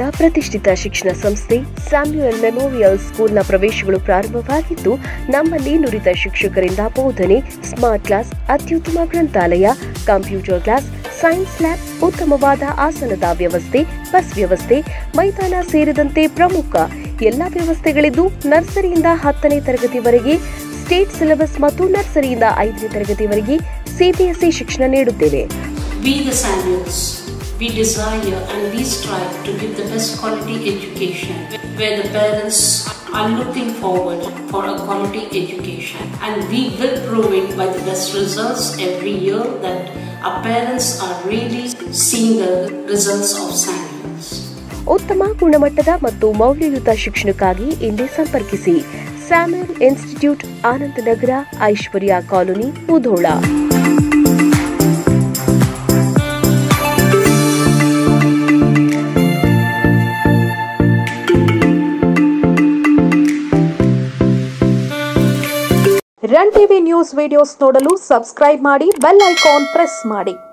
ಪ್ರತಿಷ್ಠಿತ ಶಿಕ್ಷಣ ಸಂಸ್ಥೆ ಸ್ಯಾಮ್ಯುಯಲ್ ಮೆಮೋರಿಯಲ್ ಸ್ಕೂಲ್ನ ಪ್ರವೇಶಗಳು ಪ್ರಾರಂಭವಾಗಿದ್ದು ನಮ್ಮಲ್ಲಿ ನುರಿತ ಶಿಕ್ಷಕರಿಂದ ಬೋಧನೆ ಸ್ಮಾರ್ಟ್ ಕ್ಲಾಸ್ ಅತ್ಯುತ್ತಮ ಗ್ರಂಥಾಲಯ ಕಂಪ್ಯೂಟರ್ ಕ್ಲಾಸ್ ಸೈನ್ಸ್ ಲ್ಯಾಬ್ ಉತ್ತಮವಾದ ಆಸನದ ವ್ಯವಸ್ಥೆ ಬಸ್ ವ್ಯವಸ್ಥೆ ಮೈದಾನ ಸೇರಿದಂತೆ ಪ್ರಮುಖ ಎಲ್ಲ ವ್ಯವಸ್ಥೆಗಳಿದ್ದು ನರ್ಸರಿಯಿಂದ ಹತ್ತನೇ ತರಗತಿವರೆಗೆ ಸ್ಟೇಟ್ ಸಿಲೆಬಸ್ ಮತ್ತು ನರ್ಸರಿಯಿಂದ ಐದನೇ ತರಗತಿವರೆಗೆ ಸಿಬಿಎಸ್ಇ ಶಿಕ್ಷಣ ನೀಡುತ್ತೇವೆ We, the Samuels, we desire and we strive to give the best quality education where the parents are looking forward for a quality education. And we will prove it by the best results every year that our parents are really seeing the results of Samuels. ಉತ್ತಮ ಗುಣಮಟ್ಟದ ಮತ್ತು ಮೌಲ್ಯಯುತ ಶಿಕ್ಷಣಕ್ಕಾಗಿ ಇಂದೇ ಸಂಪರ್ಕಿಸಿ Samuel institute Anandnagar Aishwarya colony Mudhol run TV news videos ನೋಡಲು subscribe ಮಾಡಿ bell icon press ಮಾಡಿ